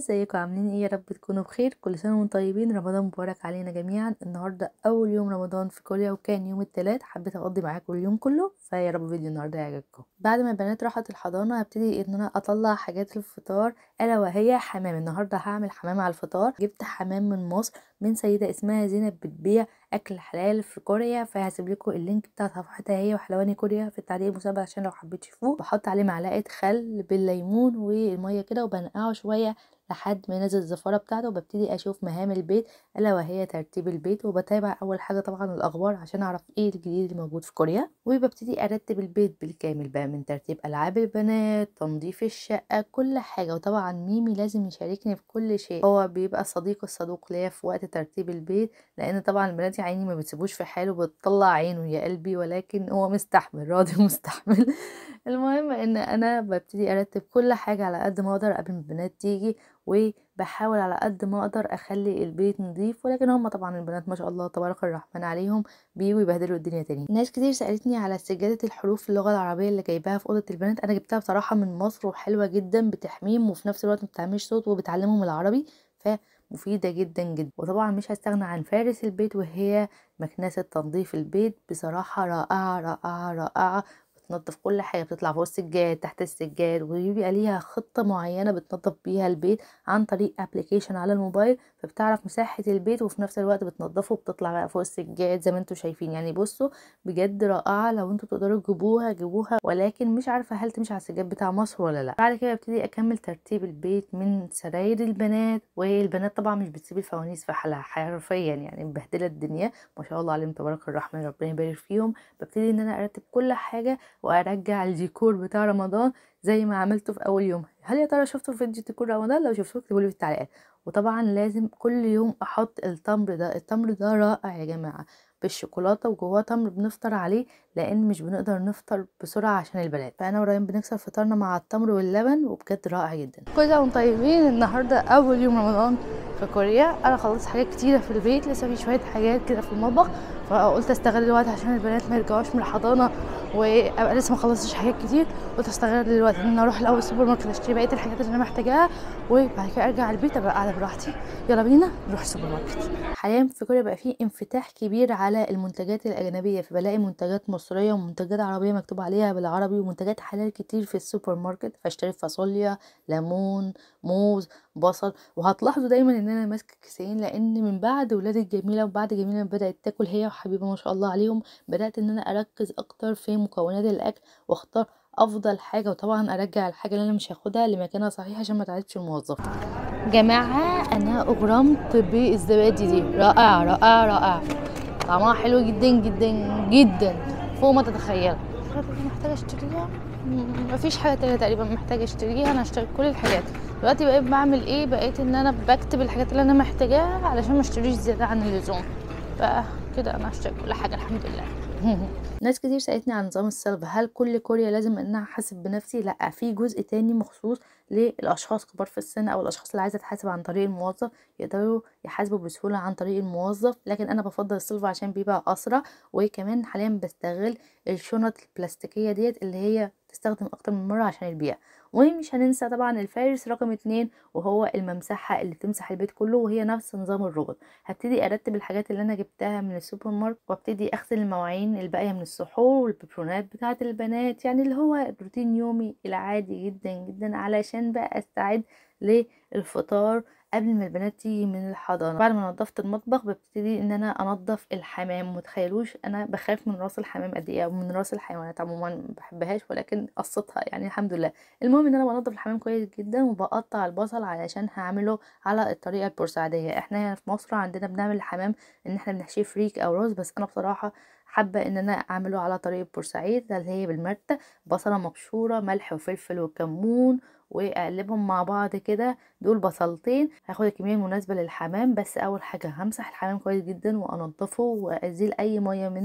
ازيكم عاملين ايه يا رب تكونوا بخير كل سنه وانتم طيبين رمضان مبارك علينا جميعا النهارده اول يوم رمضان في كوريا وكان يوم الثلاث حبيت اقضي معاكم اليوم كله فيا رب فيديو النهارده يعجبكم بعد ما البنات راحت الحضانه هبتدي ان انا اطلع حاجات الفطار الا وهي حمام النهارده هعمل حمام على الفطار جبت حمام من مصر من سيده اسمها زينب بتبيع اكل حلال في كوريا فهسيب لكم اللينك بتاع صفحتها هي وحلواني كوريا في التعليق المسابق عشان لو حبيت تشوفوه بحط عليه معلقه خل بالليمون والميه كده وبنقعه شويه لحد ما ينزل الزفاره بتاعته وببتدي اشوف مهام البيت الا وهي ترتيب البيت وبتابع اول حاجه طبعا الاخبار عشان اعرف ايه الجديد اللي موجود في كوريا وببتدي ارتب البيت بالكامل بقى من ترتيب العاب البنات تنظيف الشقه كل حاجه وطبعا ميمي لازم يشاركني في كل شيء هو بيبقى صديق الصدوق ليا في وقت ترتيب البيت لان طبعا البنات يا عيني ما بتسيبوش في حاله بتطلع عينه يا قلبي ولكن هو مستحمل راضي مستحمل المهم ان انا ببتدي ارتب كل حاجه على قد ما اقدر قبل ما البنات تيجي وبحاول على قد ما اقدر اخلي البيت نظيف ولكن هم طبعا البنات ما شاء الله تبارك الرحمن عليهم بيجوا يبهدلوا الدنيا تاني ناس كتير سالتني على سجاده الحروف في اللغه العربيه اللي جايباها في اوضه البنات انا جبتها بصراحه من مصر وحلوه جدا بتحميهم وفي نفس الوقت ما بتعملش صوت وبتعلمهم العربي ف مفيدة جدا جدا وطبعا مش هستغنى عن فارس البيت وهي مكنسة تنظيف البيت بصراحة رائعة رائعة رائعة بتنظف كل حاجه بتطلع فوق السجاد تحت السجاد وبيبقى ليها خطه معينه بتنظف بيها البيت عن طريق ابلكيشن على الموبايل فبتعرف مساحه البيت وفي نفس الوقت بتنظفه وبتطلع بقى فوق السجاد زي ما انتم شايفين يعني بصوا بجد رائعه لو انتوا تقدروا تجيبوها جيبوها ولكن مش عارفه هل تمشي على السجاد بتاع مصر ولا لا بعد كده ابتدي اكمل ترتيب البيت من سراير البنات والبنات طبعا مش بتسيب الفوانيس في حالها حرفيا يعني مبهدله الدنيا ما شاء الله عليهم تبارك الرحمن ربنا يبارك فيهم ببتدي ان انا ارتب كل حاجه وارجع الديكور بتاع رمضان زي ما عملته في اول يوم هل يا ترى شفتوا فيديو ديكور رمضان لو شفتوه اكتبوا لي في التعليقات وطبعا لازم كل يوم احط التمر ده التمر ده رائع يا جماعه بالشوكولاته وجواه تمر بنفطر عليه لان مش بنقدر نفطر بسرعه عشان البنات فانا وريان بنكسر فطارنا مع التمر واللبن وبجد رائع جدا كل سنه وانتم طيبين النهارده اول يوم رمضان في كوريا انا خلصت حاجات كتيره في البيت لسه في شويه حاجات كده في المطبخ فقلت استغل الوقت عشان البنات ما يرجعوش من الحضانه وابقى لسه ما خلصتش حاجات كتير قلت استغل الوقت ان انا اروح الاول السوبر ماركت اشتري بقيه الحاجات اللي انا محتاجاها وبعد كده ارجع البيت ابقى قاعده براحتي يلا بينا نروح السوبر ماركت حاليا في كوريا بقى في انفتاح كبير على المنتجات الاجنبيه فبلاقي منتجات مصريه ومنتجات عربيه مكتوب عليها بالعربي ومنتجات حلال كتير في السوبر ماركت فاشتري فاصوليا ليمون موز بصل وهتلاحظوا دايما ان انا ماسكه كيسين لان من بعد ولادي الجميله وبعد جميله بدات تاكل هي وحبيبه ما شاء الله عليهم بدات ان انا اركز اكتر في مكونات الاكل واختار افضل حاجه وطبعا ارجع الحاجه اللي انا مش هاخدها لمكانها صحيح عشان ما تعبش الموظف جماعه انا اغرمت بالزبادي دي رائعه رائعه رائعه طعمها حلو جدا جدا جدا فوق ما تتخيل محتاجه اشتريها مفيش حاجه تانية تقريبا محتاجه اشتريها انا اشتريت كل الحاجات دلوقتي بقيت بعمل ايه بقيت ان انا بكتب الحاجات اللي انا محتاجاها علشان ما اشتريش زياده عن اللزوم فكده انا اشتريت كل حاجه الحمد لله ناس كتير سألتني عن نظام السلب هل كل كوريا لازم ان انا احاسب بنفسي لا في جزء تاني مخصوص للاشخاص كبار في السن او الاشخاص اللي عايزه تحاسب عن طريق الموظف يقدروا يحاسبوا بسهوله عن طريق الموظف لكن انا بفضل السيلف عشان بيبقى اسرع وكمان حاليا بستغل الشنط البلاستيكيه ديت اللي هي تستخدم اكتر من مره عشان البيع ومش هننسى طبعا الفارس رقم اتنين وهو الممسحة اللي تمسح البيت كله وهي نفس نظام الروبوت هبتدي ارتب الحاجات اللي انا جبتها من السوبر ماركت وابتدي اغسل المواعين الباقية من السحور والبيبرونات بتاعة البنات يعني اللي هو روتين يومي العادي جدا جدا علشان بقى استعد للفطار قبل ما البنات تيجي من الحضانه بعد ما نظفت المطبخ ببتدي ان انا انضف الحمام متخيلوش انا بخاف من راس الحمام قد ايه او من راس الحيوانات عموما ما بحبهاش ولكن قصتها يعني الحمد لله المهم ان انا بنضف الحمام كويس جدا وبقطع البصل علشان هعمله على الطريقه البورسعيديه احنا هنا في مصر عندنا بنعمل الحمام ان احنا بنحشيه فريك او رز بس انا بصراحه حابة ان انا اعمله على طريقة بورسعيد اللي هي بالمرتة بصلة مبشورة ملح وفلفل وكمون واقلبهم مع بعض كده دول بصلتين هاخد الكميه المناسبه للحمام بس اول حاجه همسح الحمام كويس جدا وانضفه وازيل اي ميه منه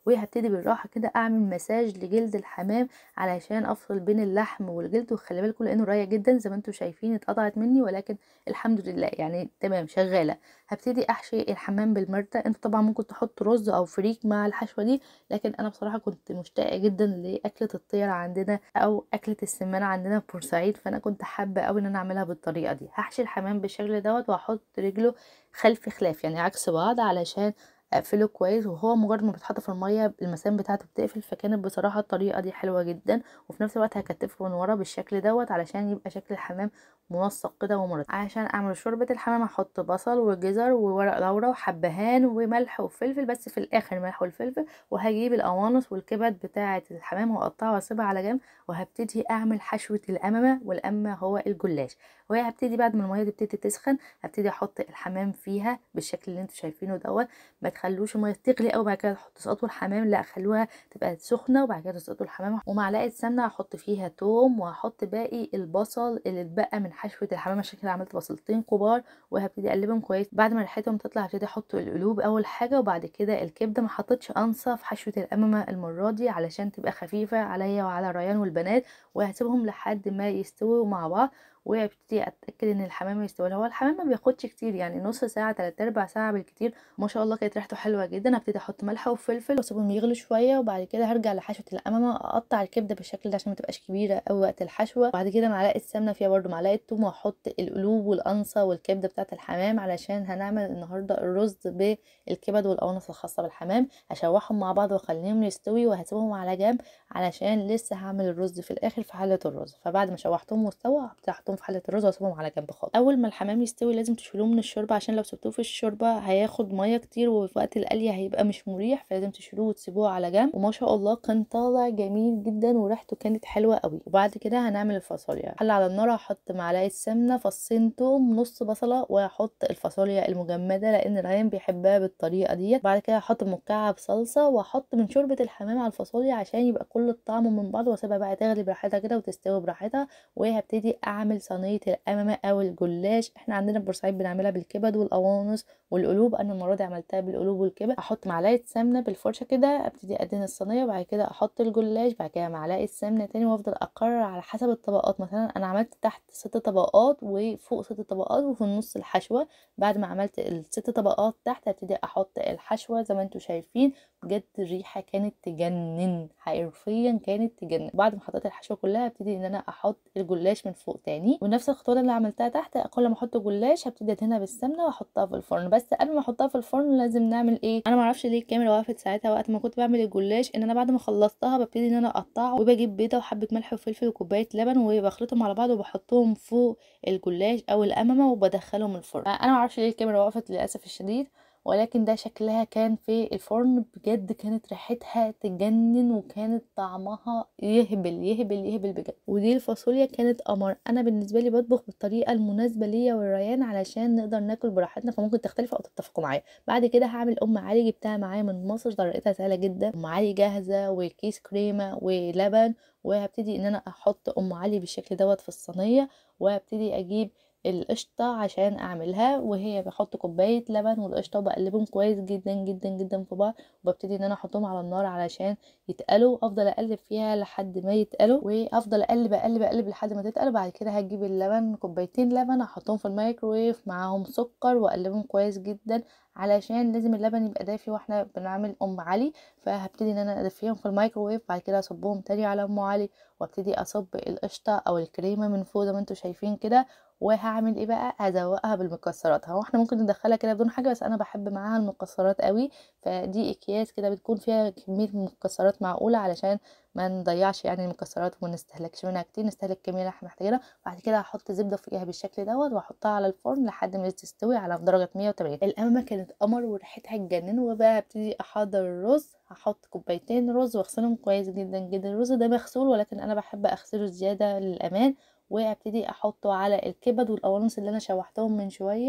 وهبتدي بالراحه كده اعمل مساج لجلد الحمام علشان افصل بين اللحم والجلد وخلي بالكم لانه رايق جدا زي ما انتم شايفين اتقطعت مني ولكن الحمد لله يعني تمام شغاله هبتدي احشي الحمام بالمرتة انتوا طبعا ممكن تحطوا رز او فريك مع الحشوه دي لكن انا بصراحه كنت مشتاقه جدا لاكله الطير عندنا او اكله السمانه عندنا في بورسعيد فانا كنت حابه قوي ان انا اعملها بالطريقه دي هحشي الحمام بالشكل دوت واحط رجله خلف خلاف يعني عكس بعض علشان اقفله كويس وهو مجرد ما بيتحط في الميه المسام بتاعته بتقفل فكانت بصراحه الطريقه دي حلوه جدا وفي نفس الوقت هكتفه من ورا بالشكل دوت علشان يبقى شكل الحمام منسق كده ومرتب عشان اعمل شوربه الحمام هحط بصل وجزر وورق لورا وحبهان وملح وفلفل بس في الاخر ملح والفلفل وهجيب القوانص والكبد بتاعه الحمام واقطعها واسيبها على جنب وهبتدي اعمل حشوه الامامه والامه هو الجلاش وهي هبتدي بعد ما الميه تبتدي تسخن هبتدي احط الحمام فيها بالشكل اللي انتوا شايفينه دوت ما تخلوش الميه تغلي قوي بعد كده تسقطوا الحمام لا خلوها تبقى سخنه وبعد كده تسقطوا الحمام ومعلقه سمنه هحط فيها توم وهحط باقي البصل اللي اتبقى من حشوه الحمام عشان كده عملت بصلتين كبار وهبتدي اقلبهم كويس بعد ما ريحتهم تطلع هبتدي احط القلوب اول حاجه وبعد كده الكبده ما حطيتش انصه في حشوه الامامه المره دي علشان تبقى خفيفه عليا وعلى ريان والبنات وهسيبهم لحد ما يستووا مع بعض وابتدي اتاكد ان الحمام يستوي هو الحمام ما بياخدش كتير يعني نص ساعه تلات ارباع ساعه بالكتير ما شاء الله كانت ريحته حلوه جدا هبتدي احط ملح وفلفل واسيبهم يغلوا شويه وبعد كده هرجع لحشوه الامامه اقطع الكبده بالشكل ده عشان ما تبقاش كبيره قوي وقت الحشوه بعد كده معلقه سمنه فيها برده معلقه توم واحط القلوب والقنصه والكبده بتاعه الحمام علشان هنعمل النهارده الرز بالكبد والقوانص الخاصه بالحمام هشوحهم مع بعض واخليهم يستوي وهسيبهم على جنب علشان لسه هعمل الرز في الاخر في حله الرز فبعد ما شوحتهم واستوى هبتدي احطهم في حله الرز واسيبهم على جنب خالص اول ما الحمام يستوي لازم تشيلوه من الشوربه عشان لو سبتوه في الشوربه هياخد ميه كتير وفي وقت القليه هيبقى مش مريح فلازم تشيلوه وتسيبوه على جنب وما شاء الله كان طالع جميل جدا وريحته كانت حلوه قوي وبعد كده هنعمل الفاصوليا حل على النار هحط معلقه سمنه فصين توم نص بصله واحط الفاصوليا المجمده لان ريان بيحبها بالطريقه ديت بعد كده هحط مكعب صلصه واحط من شوربه الحمام على الفاصوليا عشان يبقى كل الطعم من بعض واسيبها بقى تغلي براحتها كده وتستوي براحتها وهبتدي اعمل صينيه الامامه او الجلاش احنا عندنا في بورسعيد بنعملها بالكبد والقوانص والقلوب انا المره دي عملتها بالقلوب والكبد احط معلقه سمنه بالفرشه كده ابتدي ادهن الصينيه وبعد كده احط الجلاش بعد كده معلقه سمنه تاني وافضل اقرر على حسب الطبقات مثلا انا عملت تحت ست طبقات وفوق ست طبقات وفي النص الحشوه بعد ما عملت الست طبقات تحت هبتدي احط الحشوه زي ما انتم شايفين بجد الريحه كانت تجنن حرفيا كانت تجنن بعد ما حطيت الحشوه كلها هبتدي ان انا احط الجلاش من فوق تاني ونفس الخطوات اللي عملتها تحت كل ما احط جلاش هبتدي ادهنها بالسمنه واحطها في الفرن بس قبل ما احطها في الفرن لازم نعمل ايه انا ما اعرفش ليه الكاميرا وقفت ساعتها وقت ما كنت بعمل الجلاش ان انا بعد ما خلصتها ببتدي ان انا اقطعه وبجيب بيضه وحبه ملح وفلفل وكوبايه لبن وبخلطهم على بعض وبحطهم فوق الجلاش او الامامه وبدخلهم الفرن انا ما اعرفش ليه الكاميرا وقفت للاسف الشديد ولكن ده شكلها كان في الفرن بجد كانت ريحتها تجنن وكانت طعمها يهبل يهبل يهبل بجد ودي الفاصوليا كانت قمر انا بالنسبه لي بطبخ بالطريقه المناسبه ليا والريان علشان نقدر ناكل براحتنا فممكن تختلفوا او تتفقوا معايا بعد كده هعمل ام علي جبتها معايا من مصر طريقتها سهله جدا ام علي جاهزه وكيس كريمه ولبن وهبتدي ان انا احط ام علي بالشكل دوت في الصينيه وهبتدي اجيب القشطة عشان اعملها وهي بحط كوباية لبن والقشطة وبقلبهم كويس جدا جدا جدا في بعض وببتدي ان انا احطهم على النار علشان يتقلوا افضل اقلب فيها لحد ما يتقلوا وافضل اقلب اقلب اقلب لحد ما تتقل بعد كده هجيب اللبن كوبايتين لبن احطهم في الميكروويف معاهم سكر واقلبهم كويس جدا علشان لازم اللبن يبقى دافي واحنا بنعمل ام علي فهبتدي ان انا ادفيهم في الميكروويف بعد كده اصبهم تاني على ام علي وابتدي اصب القشطه او الكريمه من فوق زي ما انتم شايفين كده وهعمل ايه بقى هزوقها بالمكسرات هو احنا ممكن ندخلها كده بدون حاجه بس انا بحب معاها المكسرات قوي فدي اكياس كده بتكون فيها كميه مكسرات معقوله علشان ما نضيعش يعني المكسرات وما نستهلكش منها كتير نستهلك الكميه اللي احنا محتاجينها بعد كده هحط زبده فوقيها بالشكل دوت واحطها على الفرن لحد ما تستوي على درجه 180 الامامه كانت قمر وريحتها تجنن وبقى ابتدي احضر الرز هحط كوبايتين رز واغسلهم كويس جدا جدا الرز ده مغسول ولكن انا بحب اغسله زياده للامان وابتدي احطه على الكبد والقوانص اللي انا شوحتهم من شويه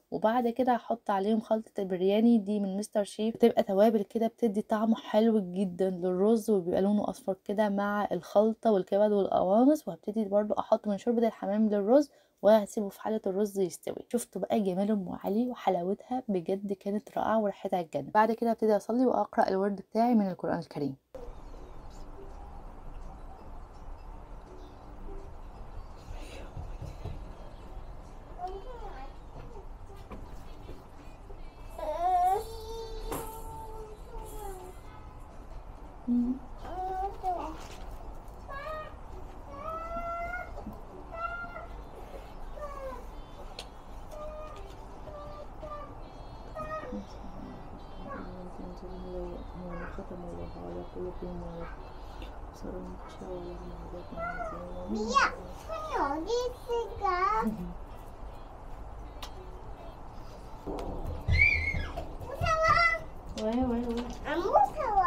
وبعد كده هحط عليهم خلطة البرياني دي من مستر شيف بتبقى توابل كده بتدي طعم حلو جدا للرز وبيبقى لونه اصفر كده مع الخلطة والكبد والقوانص وهبتدي برضو احط من شوربة الحمام للرز وهسيبه في حالة الرز يستوي شفتوا بقى جمال ام علي وحلاوتها بجد كانت رائعة وريحتها تجنن بعد كده ابتدي اصلي واقرا الورد بتاعي من القرآن الكريم ختم الله على قلوبهم وصار شاء الله 미야, 손이 어디 있을까? 무서워? 왜 왜 왜? 안 무서워.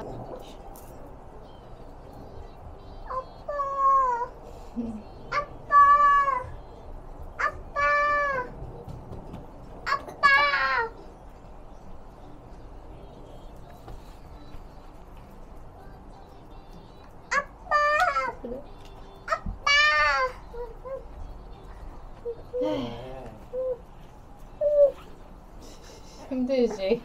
아빠. 아빠. 아빠. 아빠. 아빠. 그래? 힘들지?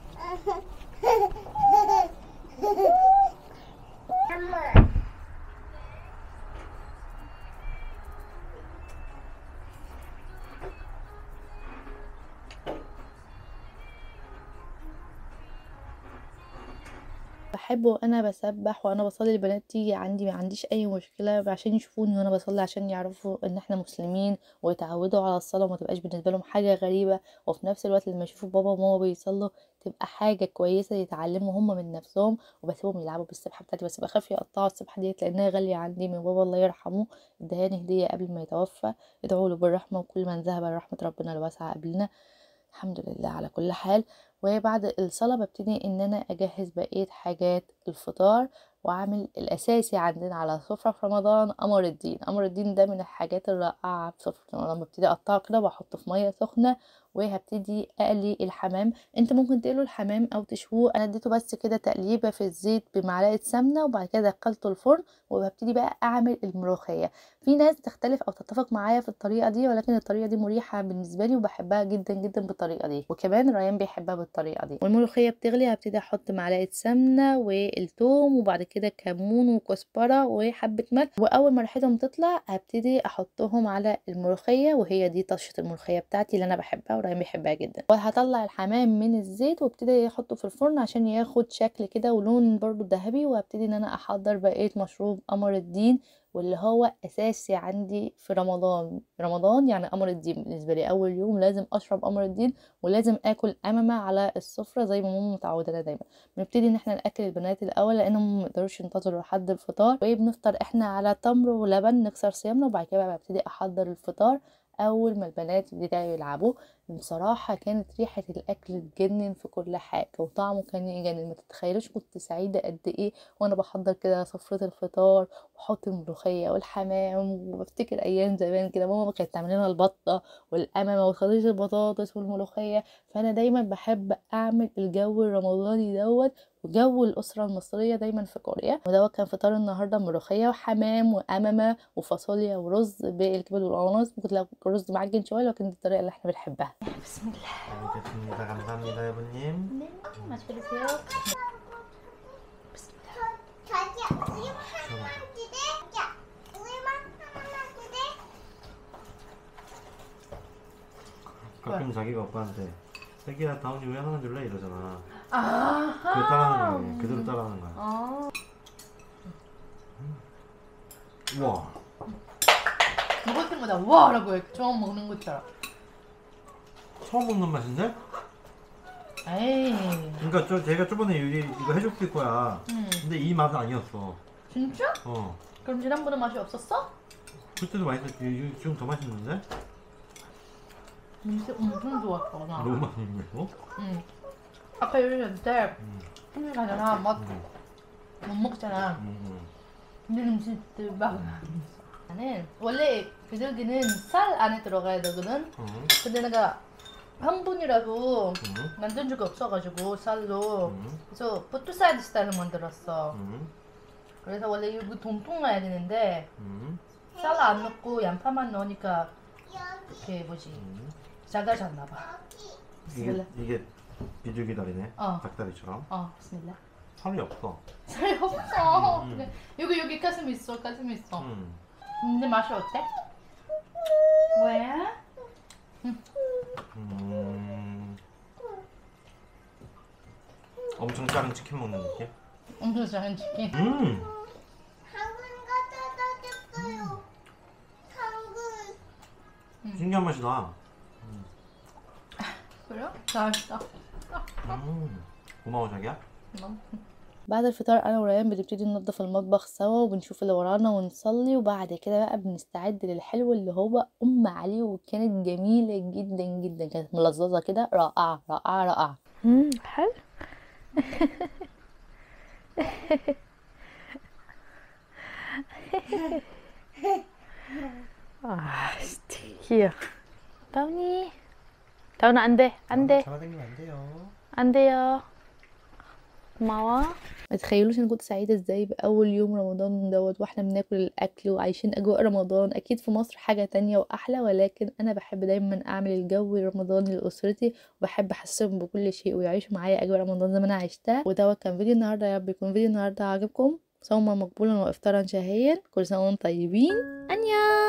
엄마. بحب وانا بسبح وانا بصلي البنات تيجي عندي ما عنديش اي مشكله عشان يشوفوني وانا بصلي عشان يعرفوا ان احنا مسلمين ويتعودوا على الصلاه وما تبقاش بالنسبه لهم حاجه غريبه وفي نفس الوقت لما يشوفوا بابا وماما بيصلوا تبقى حاجه كويسه يتعلموا هم من نفسهم وبسيبهم يلعبوا بالسبحه بتاعتي بس بخاف يقطعوا السبحه ديت لانها غاليه عندي من بابا الله يرحمه ادهاني هديه قبل ما يتوفى ادعوا له بالرحمه وكل من ذهب لرحمه ربنا الواسعه قبلنا الحمد لله على كل حال وبعد الصلاة ببتدي ان انا اجهز بقية حاجات الفطار واعمل الاساسي عندنا على سفرة في رمضان قمر الدين قمر الدين ده من الحاجات الرائعة في سفرة رمضان ببتدي اقطعه كده واحطه في مية سخنة وهبتدي اقلي الحمام انت ممكن تقلوا الحمام او تشووه انا اديته بس كده تقليبه في الزيت بمعلقه سمنه وبعد كده دخلته الفرن وببتدي بقى اعمل الملوخيه في ناس تختلف او تتفق معايا في الطريقه دي ولكن الطريقه دي مريحه بالنسبه لي وبحبها جدا جدا بالطريقه دي وكمان ريان بيحبها بالطريقه دي والملوخيه بتغلي هبتدي احط معلقه سمنه والثوم وبعد كده كمون وكزبره وحبه ملح واول ما ريحتهم تطلع هبتدي احطهم على الملوخيه وهي دي طشه الملوخيه بتاعتي اللي انا بحبها وريان بيحبها جدا وهطلع الحمام من الزيت وابتدي احطه في الفرن عشان ياخد شكل كده ولون برضو ذهبي وابتدي ان انا احضر بقيه مشروب قمر الدين واللي هو اساسي عندي في رمضان رمضان يعني قمر الدين بالنسبه لي اول يوم لازم اشرب قمر الدين ولازم اكل امامه على السفره زي ما ماما متعودة دايما بنبتدي ان احنا ناكل البنات الاول لانهم ما يقدروش ينتظروا لحد الفطار وبنفطر احنا على تمر ولبن نكسر صيامنا وبعد كده بقى ببتدي احضر الفطار اول ما البنات يبتدوا يلعبوا بصراحة كانت ريحة الأكل تجنن في كل حاجة وطعمه كان يجنن ما تتخيلوش كنت سعيدة قد إيه وأنا بحضر كده سفرة الفطار وأحط الملوخية والحمام وبفتكر أيام زمان كده ماما كانت تعمل لنا البطة والقممة وخليط البطاطس والملوخية فأنا دايما بحب أعمل الجو الرمضاني دوت وجو الأسرة المصرية دايما في كوريا ودوت كان فطار النهاردة ملوخية وحمام وقممة وفاصوليا ورز بالكبد والقوانص ممكن لو الرز معجن شوية لكن دي الطريقة اللي احنا بنحبها بسم الله 잘 먹겠습니다. 감사합니다, 여보님. 네, 맛있게 드세요. 자기야, 우유만 하나만 주대. 야, 우유만 하나만 주대. 가끔 자기가 오빠한테 자기야 다운이 왜 하나 줄래 이러잖아. 아, 그거 따라하는 거야. 그대로 따라하는 거야. 아, 우와. 먹을 때마다 와라고 해. 처음 먹는 것처럼. 처음 먹는 맛인데? 에이, 그러니까 저 제가 저번에 유리 이거 해줬을 거야. 음, 근데 이 맛은 아니었어. 진짜? 어. 그럼 지난번에 맛이 없었어? 그때도 맛있었지. 이- 지금 더 맛있는데? 냄새 엄청 좋았어, 나. 너무 맛있는데? 응. 아까 요리할 때 음. 힘이 가잖아. 맛 음. 못 먹잖아. 음. 근데 냄새 대박. 나는 원래 비둘기는 쌀 안에 들어가야 되거든. 음. 근데 내가 한 분이라도 응? 만든 적이 없어가지고 쌀로 응? 그래서 포트사이드 스타일로 만들었어 응? 그래서 원래 이거 동통 넣어야 되는데 응? 쌀 안 넣고 양파만 넣으니까 여기 이렇게 뭐지 응? 작아졌나 봐 여기 이게 비스밀라 이게 비둘기다리네. 어. 닭다리처럼. 어 비스밀라 살이 없어. 살 없어 음. 그래. 여기 여기 가슴 있어 가슴 있어 응. 근데 맛이 어때? 뭐야? 음. 엄청 작은 치킨 먹는 느낌? 엄청 작은 치킨 음. 당근 갖다 줬어요. 당근. 신기한 맛이 나. 그래요? 맛있다 음. 고마워 자기야. بعد الفطار انا وريان بنبتدي ننظف المطبخ سوا وبنشوف اللي ورانا ونصلي وبعد كده بقى بنستعد للحلو اللي هو ام عليه وكانت جميله جدا جدا كانت ملظظه كده رائعه رائعه رائعه امم حلو 아, hier. 다운이. 다운아 안 돼. 안 돼. 잡아당기면 안 돼요. 안 돼요. 고마워. ما تخيلوش انا كنت سعيده ازاي باول يوم رمضان دوت واحنا بناكل الاكل وعايشين اجواء رمضان اكيد في مصر حاجه تانية واحلى ولكن انا بحب دايما اعمل الجو الرمضاني لاسرتي وبحب احسسهم بكل شيء ويعيشوا معايا اجواء رمضان زي ما انا عشتها ودوت كان فيديو النهارده يا رب يكون فيديو النهارده عاجبكم صوما مقبولا وافطارا شهيا كل سنه وانتم طيبين انيا